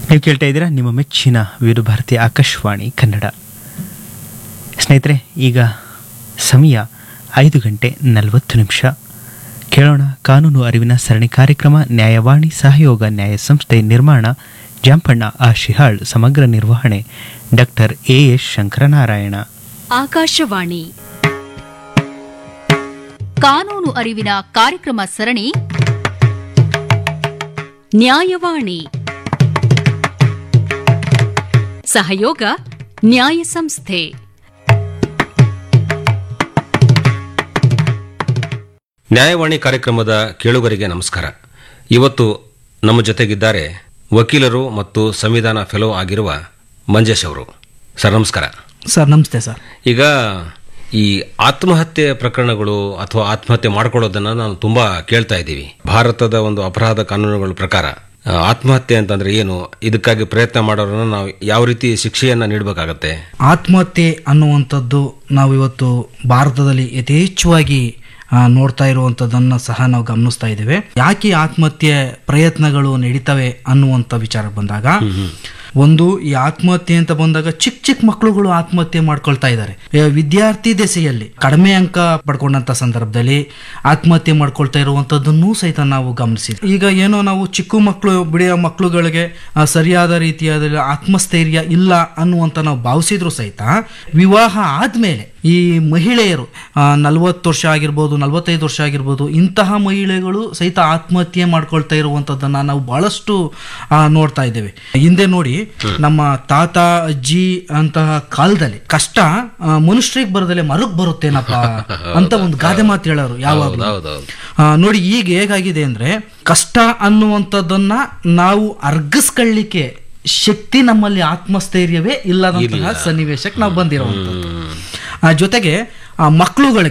ನೀವು ಕೇಳ್ತಾ ಇದ್ದೀರಾ ನಿಮ್ಮ ಮೆಚ್ಚಿನ ವಿವಿಧ ಭಾರತಿ ಆಕಾಶವಾಣಿ ಕನ್ನಡ ಸ್ನೇಹಿತರೆ ಈಗ ಸಮಯ ಐದು ಗಂಟೆ ನಲವತ್ತು ನಿಮಿಷ ಕೇಳೋಣ ಕಾನೂನು ಅರಿವಿನ ಸರಣಿ ಕಾರ್ಯಕ್ರಮ ನ್ಯಾಯವಾಣಿ ಸಹಯೋಗ ನ್ಯಾಯ ಸಂಸ್ಥೆ ನಿರ್ಮಾಣ ಜಾಂಪಣ್ಣ ಆ ಶಿಹಾಳ್ ಸಮಗ್ರ ನಿರ್ವಹಣೆ doctor A S Shankaranarayana Akashvani ಕಾನೂನು ಅರಿವಿನ ಕಾರ್ಯಕ್ರಮ ಸರಣಿ ನ್ಯಾಯವಾಣಿ ಸಹಯೋಗ ನ್ಯಾಯ ಸಂಸ್ಥೆ ನ್ಯಾಯವಾಣಿ ಕಾರ್ಯಕ್ರಮದ ಕೇಳುಗರಿಗೆ ನಮಸ್ಕಾರ ಇವತ್ತು ನಮ್ಮ ಜೊತೆಗಿದ್ದಾರೆ ವಕೀಲರು ಮತ್ತು ಸಂವಿಧಾನ ಫೆಲೋ ಆಗಿರುವ ಮಂಜೇಶ್ ಅವರು ಸರ್ ನಮಸ್ಕಾರ ಸರ್ ನಮಸ್ತೆ ಸರ್ ಈಗ ಈ ಆತ್ಮಹತ್ಯೆ ಪ್ರಕರಣಗಳು ಅಥವಾ ಆತ್ಮಹತ್ಯೆ ಮಾಡ್ಕೊಳ್ಳೋದನ್ನ ನಾವು ತುಂಬಾ ಕೇಳ್ತಾ ಇದ್ದೀವಿ ಭಾರತದ ಒಂದು ಅಪರಾಧ ಕಾನೂನುಗಳ ಪ್ರಕಾರ ಆ, ಆತ್ಮಹತ್ಯೆ ಅಂತಂದ್ರೆ ಏನು ಇದಕ್ಕಾಗಿ ಪ್ರಯತ್ನ ಮಾಡೋರನ್ನ ನಾವು ಯಾವ ರೀತಿ ಶಿಕ್ಷೆಯನ್ನ ನೀಡಬೇಕಾಗತ್ತೆ ಆತ್ಮಹತ್ಯೆ ಅನ್ನುವಂಥದ್ದು ನಾವು ಇವತ್ತು ಭಾರತದಲ್ಲಿ ಯಥೇಚ್ಛವಾಗಿ ಆ, ನೋಡ್ತಾ ಇರುವಂಥದ್ದನ್ನು ಸಹ ನಾವು ಗಮನಿಸ್ತಾ ಇದ್ದೇವೆ ಯಾಕೆ ಆತ್ಮಹತ್ಯೆ ಪ್ರಯತ್ನಗಳು ನಡೀತವೆ ಅನ್ನುವಂಥ ವಿಚಾರ ಬಂದಾಗ ಒಂದು ಈ ಆತ್ಮಹತ್ಯೆ ಅಂತ ಬಂದಾಗ ಚಿಕ್ಕ ಚಿಕ್ಕ ಮಕ್ಕಳುಗಳು ಆತ್ಮಹತ್ಯೆ ಮಾಡ್ಕೊಳ್ತಾ ಇದ್ದಾರೆ ಏ, ವಿದ್ಯಾರ್ಥಿ ದೆಸೆಯಲ್ಲಿ ಕಡಿಮೆ ಅಂಕ ಪಡ್ಕೊಂಡಂತ ಸಂದರ್ಭದಲ್ಲಿ ಆತ್ಮಹತ್ಯೆ ಮಾಡ್ಕೊಳ್ತಾ ಇರುವಂತದ್ದನ್ನು ಸಹಿತ ನಾವು ಗಮನಿಸಿದ್ವಿ ಈಗ ಏನೋ ನಾವು ಚಿಕ್ಕ ಮಕ್ಕಳು ಬಿಡಿಯೋ ಮಕ್ಕಳುಗಳಿಗೆ ಆ, ಸರಿಯಾದ ರೀತಿಯಾದ ಆತ್ಮಸ್ಥೈರ್ಯ ಇಲ್ಲ ಅನ್ನುವಂತ ನಾವು ಭಾವಿಸಿದ್ರು ಸಹಿತ ವಿವಾಹ ಆದ್ಮೇಲೆ ಈ ಮಹಿಳೆಯರು ನಲವತ್ತು ವರ್ಷ ಆಗಿರ್ಬೋದು ನಲವತ್ತೈದು ವರ್ಷ ಆಗಿರ್ಬೋದು ಇಂತಹ ಮಹಿಳೆಗಳು ಸಹಿತ ಆತ್ಮಹತ್ಯೆ ಮಾಡ್ಕೊಳ್ತಾ ಇರುವಂತದ್ದನ್ನ ನಾವು ಬಹಳಷ್ಟು ಆ, ನೋಡ್ತಾ ಇದ್ದೇವೆ ಹಿಂದೆ ನೋಡಿ ನಮ್ಮ ತಾತ ಅಜ್ಜಿ ಅಂತಹ ಕಾಲದಲ್ಲಿ ಕಷ್ಟ ಆ, ಮನುಷ್ಯರಿಗೆ ಬರದಲೆ ಮರಕ್ ಬರುತ್ತೇನಪ್ಪ ಅಂತ ಒಂದು ಗಾದೆ ಮಾತು ಹೇಳೋರು ಯಾವಾಗಲೂ ಹೌದೌದು ಆ, ನೋಡಿ ಈಗ ಹೇಗಾಗಿದೆ ಅಂದ್ರೆ ಕಷ್ಟ ಅನ್ನುವಂಥದ್ದನ್ನ ನಾವು ಅರ್ಗಿಸ್ಕೊಳ್ಳಿಕ್ಕೆ ಶಕ್ತಿ ನಮ್ಮಲ್ಲಿ ಆತ್ಮಸ್ಥೈರ್ಯವೇ ಇಲ್ಲದಂತಹ ಸನ್ನಿವೇಶಕ್ಕೆ ನಾವು ಬಂದಿರುವಂಥದ್ದು ಆ, ಜೊತೆಗೆ ಆ ಮಕ್ಕಳುಗಳಿಗೆ